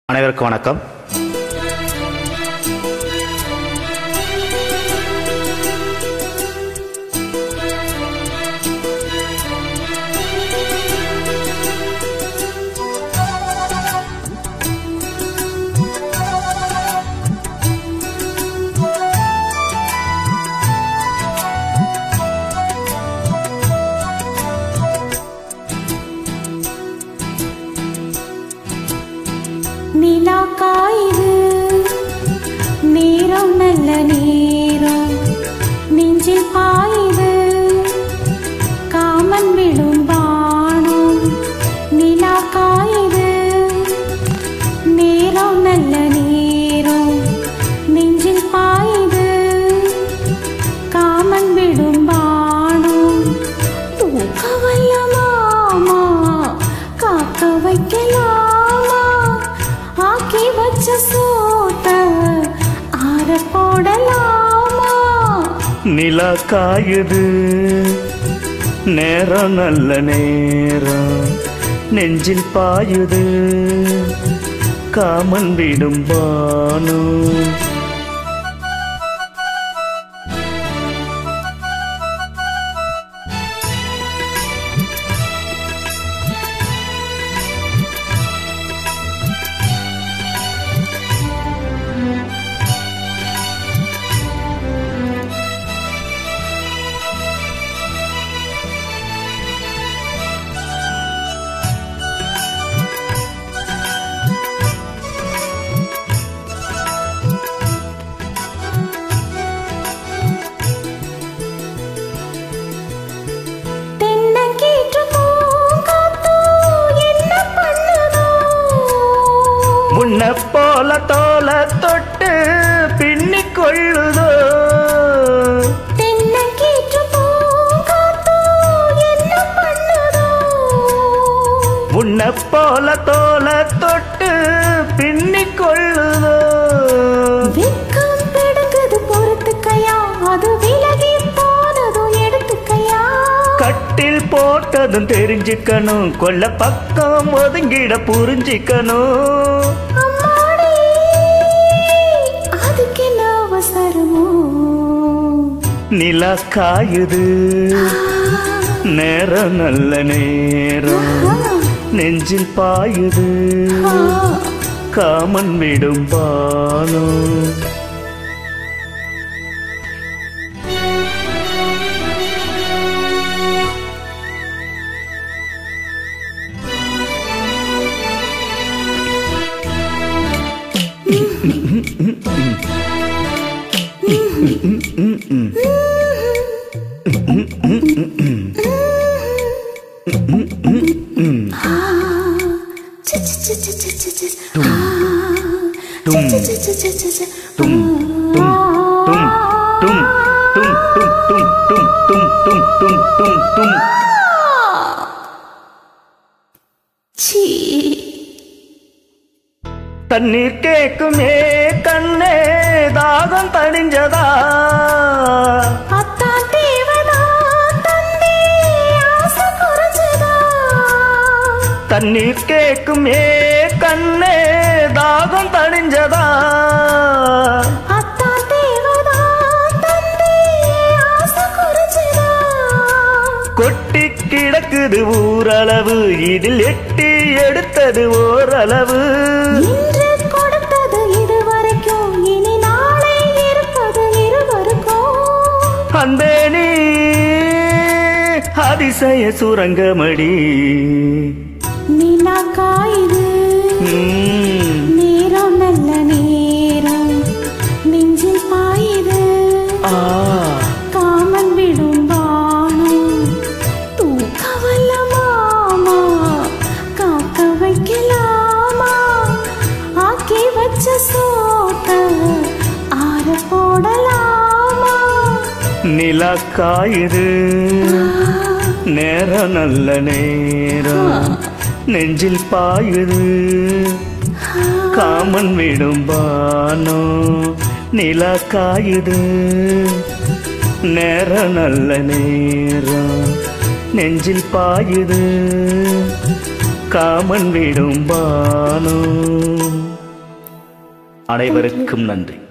அனைவருக்கும் வணக்கம் நிலா காயுது நேரம் நல்ல நேரம் நெஞ்சில் பாயுது காமன் விடும் பானம் நிலா காயுது நேரம் நல்ல நேரம் நெஞ்சில் பாயுது காமன் விடும் பானம் தூக்க வல்ல மாமா காக்க வைக்கலாமா ஆக்கி வச்ச சோத்த ஆற போடலாமா நிலா காயுது நேரம் நல்ல நேரம் நெஞ்சில் பாயுது காமன் விடும் பானம் தென்னங்கீற்று பூங்காத்தோ என்ன பண்ணுதோ முன்ன போல தோல தொட்டு பின்னிக் கொள்ளுதோ தென்னங்கீற்று பூங்காத்தோ என்ன பண்ணுதோ முன்ன போல தோல தொட்டு பின்னிக் கொள்ளுதோ வெக்கம் பிடுங்குது பொறுத்துக்கையா அது விலகி போனதும் எடுத்துக்கையா கட்டில் போட்டதும் தெரிஞ்சுக்கணும் கொல்ல பக்கம் ஒதுங்கிட புரிஞ்சிக்கணும் அம்மாடி அதுக்கு என்ன அவசரமோ நிலா காயுது நேரம் நல்ல நேரம் நெஞ்சில் பாயுது காமன் விடும் பானம் டும் டும் டும் டும் டும் டும் டும் டும் டும் டும் டும் டும் டும் டும் சீ தண்ணீர் கேக்குமே கண்ணே தாகம் தணிஞ்சதா அத்தான் தேவதா தந்தி ஆசை குறைஞ்சதா தண்ணீர் கேக்குமே கண்ணே தாகம் தணிஞ்சதா அத்தான் தேவதா தந்தி ஆசை குறைஞ்சதா கொட்டி கிடக்குது ஊரளவு இதில் எட்டி எடுத்தது ஓரளவு இன்று கொடுத்தது இதுவரைக்கும் இனி நாளை இருப்பது இருவருக்கும் அன்பே நீ அதிசய சுரங்கமடி நிலா காயுது ம், நேரம் நல்ல நேரம் நெஞ்சில் பாயுது ஆ காமன் விடும் பானம் தூக்க வல்ல மாமா காக்க வைக்கலாமா ஆக்கி வச்ச சோத்த ஆற போடலாமா நிலா காயுது நேரம் நல்ல நேரம் நெஞ்சில் பாயுது காமன் விடும் பானோ நிலா காயுது நேரம் நல்ல நேரம் நெஞ்சில் பாயுது காமன் விடும் பானோ அனைவருக்கும் நன்றி